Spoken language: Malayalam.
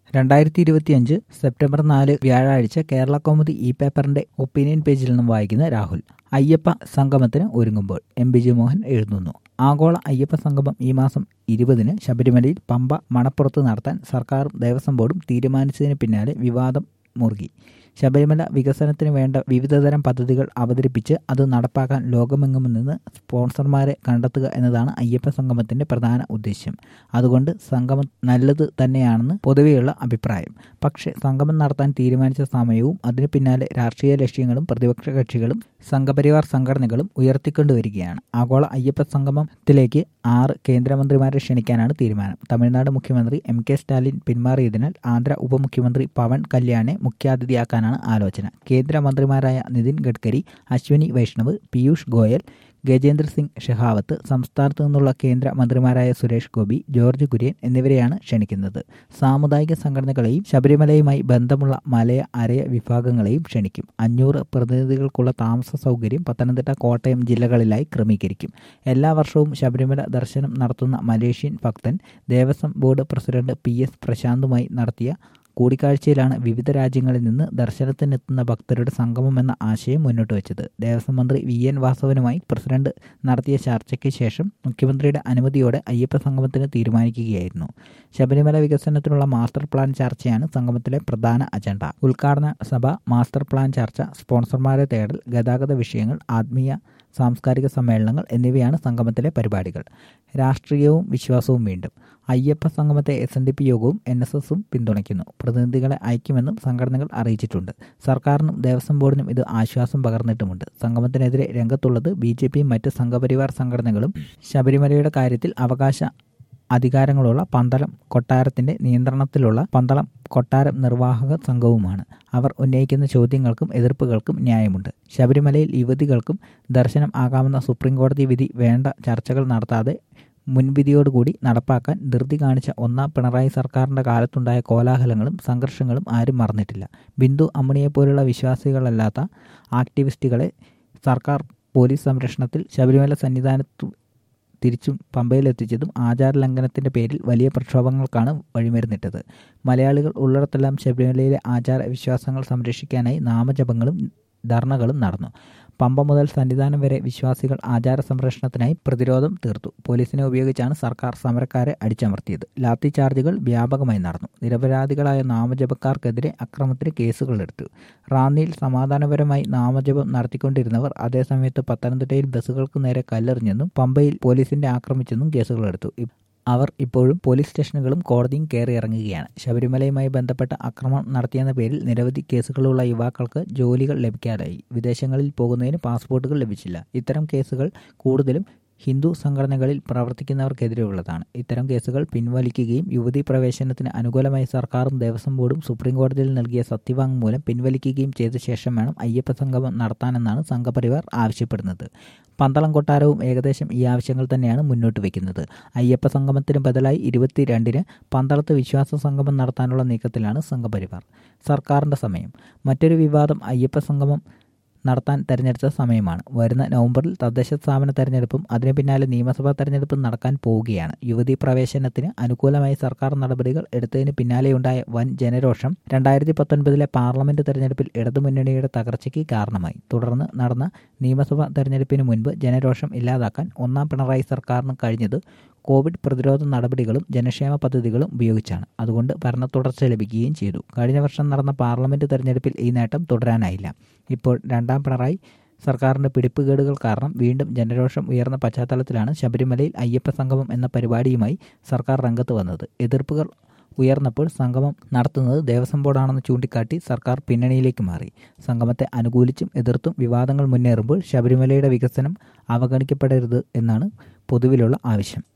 രണ്ടായിരത്തി ഇരുപത്തിയഞ്ച് സെപ്റ്റംബർ നാല് വ്യാഴാഴ്ച കേരള കൗമുദി ഇ പേപ്പറിന്റെ ഒപ്പീനിയൻ പേജിൽ നിന്നും വായിക്കുന്ന രാഹുൽ അയ്യപ്പ സംഗമത്തിന് ഒരുങ്ങുമ്പോൾ എം ബി ജി മോഹൻ എഴുതുന്നു ആഗോള അയ്യപ്പ സംഗമം ഈ മാസം ഇരുപതിന് ശബരിമലയിൽ പമ്പ മണപ്പുറത്ത് നടത്താൻ സർക്കാരും ദേവസ്വം ബോർഡും തീരുമാനിച്ചതിന് പിന്നാലെ വിവാദം മുറുകി ശബരിമല വികസനത്തിന് വേണ്ട വിവിധതരം പദ്ധതികൾ അവതരിപ്പിച്ച് അത് നടപ്പാക്കാൻ ലോകമെങ്ങും നിന്ന് സ്പോൺസർമാരെ കണ്ടെത്തുക എന്നതാണ് അയ്യപ്പ സംഗമത്തിന്റെ പ്രധാന ഉദ്ദേശ്യം അതുകൊണ്ട് സംഗമം നല്ലത് തന്നെയാണെന്ന് പൊതുവെയുള്ള അഭിപ്രായം പക്ഷേ സംഗമം നടത്താൻ തീരുമാനിച്ച സമയവും അതിന് പിന്നാലെ രാഷ്ട്രീയ ലക്ഷ്യങ്ങളും പ്രതിപക്ഷ കക്ഷികളും സംഘപരിവാർ സംഘടനകളും ഉയർത്തിക്കൊണ്ടുവരികയാണ് ആഗോള അയ്യപ്പ സംഗമത്തിലേക്ക് ആറ് കേന്ദ്രമന്ത്രിമാരെ ക്ഷണിക്കാനാണ് തീരുമാനം തമിഴ്നാട് മുഖ്യമന്ത്രി എം കെ സ്റ്റാലിൻ പിന്മാറിയതിനാൽ ആന്ധ്ര ഉപമുഖ്യമന്ത്രി പവൻ കല്യാണെ മുഖ്യാതിഥിയാക്കാനാണ് ആലോചന കേന്ദ്രമന്ത്രിമാരായ നിതിൻ ഗഡ്കരി അശ്വിനി വൈഷ്ണവ് പീയൂഷ് ഗോയൽ ഗജേന്ദ്ര സിംഗ് ഷെഹാവത്ത് സംസ്ഥാനത്തു നിന്നുള്ള കേന്ദ്ര മന്ത്രിമാരായ സുരേഷ് ഗോപി ജോർജ് കുര്യൻ എന്നിവരെയാണ് ക്ഷണിക്കുന്നത് സാമുദായിക സംഘടനകളെയും ശബരിമലയുമായി ബന്ധമുള്ള മലയ അരയ വിഭാഗങ്ങളെയും ക്ഷണിക്കും അഞ്ഞൂറ് പ്രതിനിധികൾക്കുള്ള താമസ സൗകര്യം പത്തനംതിട്ട കോട്ടയം ജില്ലകളിലായി ക്രമീകരിക്കും എല്ലാ വർഷവും ശബരിമല ദർശനം നടത്തുന്ന മലേഷ്യൻ ഭക്തൻ Devaswom board president P S പ്രശാന്തുമായി നടത്തിയ കൂടിക്കാഴ്ചയിലാണ് വിവിധ രാജ്യങ്ങളിൽ നിന്ന് ദർശനത്തിനെത്തുന്ന ഭക്തരുടെ സംഗമം എന്ന ആശയം മുന്നോട്ട് വെച്ചത് ദേവസ്വം മന്ത്രി വി എൻ വാസവനുമായി പ്രസിഡന്റ് നടത്തിയ ചർച്ചയ്ക്ക് ശേഷം മുഖ്യമന്ത്രിയുടെ അനുമതിയോടെ അയ്യപ്പ സംഗമത്തിന് തീരുമാനിക്കുകയായിരുന്നു ശബരിമല വികസനത്തിനുള്ള മാസ്റ്റർ പ്ലാൻ ചർച്ചയാണ് സംഗമത്തിലെ പ്രധാന അജണ്ട ഉദ്ഘാടന സഭ മാസ്റ്റർ പ്ലാൻ ചർച്ച സ്പോൺസർമാരെ തേടൽ ഗതാഗത വിഷയങ്ങൾ ആത്മീയ സാംസ്കാരിക സമ്മേളനങ്ങൾ എന്നിവയാണ് സംഗമത്തിലെ പരിപാടികൾ രാഷ്ട്രീയവും വിശ്വാസവും വീണ്ടും അയ്യപ്പ സംഗമത്തെ എസ് എൻ ഡി പി യോഗവും എൻ എസ് എസും പിന്തുണയ്ക്കുന്നു പ്രതിനിധികളെ അയക്കുമെന്നും സംഘടനകൾ അറിയിച്ചിട്ടുണ്ട് സർക്കാരിനും ദേവസ്വം ബോർഡിനും ഇത് ആശ്വാസം പകർന്നിട്ടുമുണ്ട് സംഗമത്തിനെതിരെ രംഗത്തുള്ളത് ബി ജെ പിയും മറ്റ് സംഘപരിവാർ സംഘടനകളും ശബരിമലയുടെ കാര്യത്തിൽ അവകാശ അധികാരങ്ങളുള്ള പന്തളം കൊട്ടാരത്തിന്റെ നിയന്ത്രണത്തിലുള്ള പന്തളം കൊട്ടാരം നിർവാഹക സംഘവുമാണ് അവർ ഉന്നയിക്കുന്ന ചോദ്യങ്ങൾക്കും എതിർപ്പുകൾക്കും ന്യായമുണ്ട് ശബരിമലയിൽ യുവതികൾക്കും ദർശനം ആകാമെന്ന സുപ്രീംകോടതി വിധി വേണ്ട ചർച്ചകൾ നടത്താതെ മുൻവിധിയോടുകൂടി നടപ്പാക്കാൻ ധൃതി കാണിച്ച ഒന്നാം പിണറായി സർക്കാരിന്റെ കാലത്തുണ്ടായ കോലാഹലങ്ങളും സംഘർഷങ്ങളും ആരും മറന്നിട്ടില്ല ബിന്ദു അമ്മണിയെപ്പോലുള്ള വിശ്വാസികളല്ലാത്ത ആക്ടിവിസ്റ്റുകളെ സർക്കാർ പോലീസ് സംരക്ഷണത്തിൽ ശബരിമല സന്നിധാനത്തു തിരിച്ചും പമ്പയിലെത്തിച്ചതും ആചാരലംഘനത്തിന്റെ പേരിൽ വലിയ പ്രക്ഷോഭങ്ങൾക്കാണ് വഴിമരുന്നിട്ടത് മലയാളികൾ ഉള്ളിടത്തെല്ലാം ശബരിമലയിലെ ആചാര വിശ്വാസങ്ങൾ സംരക്ഷിക്കാനായി നാമജപങ്ങളും ധർണകളും നടന്നു പമ്പ മുതൽ സന്നിധാനം വരെ വിശ്വാസികൾ ആചാര സംരക്ഷണത്തിനായി പ്രതിരോധം തീർത്തു പോലീസിനെ ഉപയോഗിച്ചാണ് സർക്കാർ സമരക്കാരെ അടിച്ചമർത്തിയത് ലാത്തി ചാർജുകൾ വ്യാപകമായി നടന്നു നിരപരാധികളായ നാമജപക്കാർക്കെതിരെ അക്രമത്തിന് കേസുകളെടുത്തു റാന്നിയിൽ സമാധാനപരമായി നാമജപം നടത്തിക്കൊണ്ടിരുന്നവർ അതേസമയത്ത് പത്തനംതിട്ടയിൽ ബസ്സുകൾക്ക് നേരെ കല്ലെറിഞ്ഞെന്നും പമ്പയിൽ പോലീസിന്റെ ആക്രമിച്ചെന്നും കേസുകളെടുത്തു അവർ ഇപ്പോഴും പോലീസ് സ്റ്റേഷനുകളും കോടതിയും കയറി ഇറങ്ങുകയാണ് ശബരിമലയുമായി ബന്ധപ്പെട്ട ആക്രമണം നടത്തിയെന്ന പേരിൽ നിരവധി കേസുകളുള്ള യുവാക്കൾക്ക് ജോലികൾ ലഭിക്കാതായി വിദേശങ്ങളിൽ പോകുന്നതിന് പാസ്പോർട്ടുകൾ ലഭിച്ചില്ല ഇത്തരം കേസുകൾ കൂടുതലും ഹിന്ദു സംഘടനകളിൽ പ്രവർത്തിക്കുന്നവർക്കെതിരെയുള്ളതാണ് ഇത്തരം കേസുകൾ പിൻവലിക്കുകയും യുവതീ പ്രവേശനത്തിന് അനുകൂലമായി സർക്കാരും ദേവസ്വം ബോർഡും സുപ്രീംകോടതിയിൽ നൽകിയ സത്യവാങ്മൂലം പിൻവലിക്കുകയും ചെയ്ത ശേഷം വേണം അയ്യപ്പ സംഗമം നടത്താനെന്നാണ് സംഘപരിവാർ ആവശ്യപ്പെടുന്നത് പന്തളം കൊട്ടാരവും ഏകദേശം ഈ ആവശ്യങ്ങൾ തന്നെയാണ് മുന്നോട്ട് വയ്ക്കുന്നത് അയ്യപ്പ സംഗമത്തിന് ബദലായി ഇരുപത്തിരണ്ടിന് പന്തളത്ത് വിശ്വാസ സംഗമം നടത്താനുള്ള നീക്കത്തിലാണ് സംഘപരിവാർ സർക്കാരിൻ്റെ സമയം മറ്റൊരു വിവാദം അയ്യപ്പ സംഗമം നടത്താൻ തെരഞ്ഞെടുത്ത സമയമാണ് വരുന്ന നവംബറിൽ തദ്ദേശ സ്ഥാപന തെരഞ്ഞെടുപ്പും അതിന് പിന്നാലെ നിയമസഭാ തെരഞ്ഞെടുപ്പും നടക്കാൻ പോവുകയാണ് യുവതീ പ്രവേശനത്തിന് അനുകൂലമായി സർക്കാർ നടപടികൾ എടുത്തതിന് പിന്നാലെയുണ്ടായ വൻ ജനരോഷം രണ്ടായിരത്തി പത്തൊൻപതിലെ പാർലമെന്റ് തെരഞ്ഞെടുപ്പിൽ ഇടതുമുന്നണിയുടെ തകർച്ചയ്ക്ക് കാരണമായി തുടർന്ന് നടന്ന നിയമസഭാ തെരഞ്ഞെടുപ്പിന് മുൻപ് ജനരോഷം ഇല്ലാതാക്കാൻ ഒന്നാം പിണറായി സർക്കാരിന് കഴിഞ്ഞത് കോവിഡ് പ്രതിരോധ നടപടികളും ജനക്ഷേമ പദ്ധതികളും ഉപയോഗിച്ചാണ് അതുകൊണ്ട് ഭരണ തുടർച്ച ലഭിക്കുകയും ചെയ്തു കഴിഞ്ഞ വർഷം നടന്ന പാർലമെന്റ് തെരഞ്ഞെടുപ്പിൽ ഈ നേട്ടം തുടരാനായില്ല ഇപ്പോൾ രണ്ടാം പിണറായി സർക്കാരിന്റെ പിടിപ്പുകേടുകൾ കാരണം വീണ്ടും ജനരോഷം ഉയർന്ന പശ്ചാത്തലത്തിലാണ് ശബരിമലയിൽ അയ്യപ്പ സംഗമം എന്ന പരിപാടിയുമായി സർക്കാർ രംഗത്ത് വന്നത് എതിർപ്പുകൾ ഉയർന്നപ്പോൾ സംഗമം നടത്തുന്നത് ദേവസ്വം ബോർഡാണെന്ന് ചൂണ്ടിക്കാട്ടി സർക്കാർ പിന്നണിയിലേക്ക് മാറി സംഗമത്തെ അനുകൂലിച്ചും എതിർത്തും വിവാദങ്ങൾ മുന്നേറുമ്പോൾ ശബരിമലയുടെ വികസനം അവഗണിക്കപ്പെടരുത് എന്നാണ് പൊതുവിലുള്ള ആവശ്യം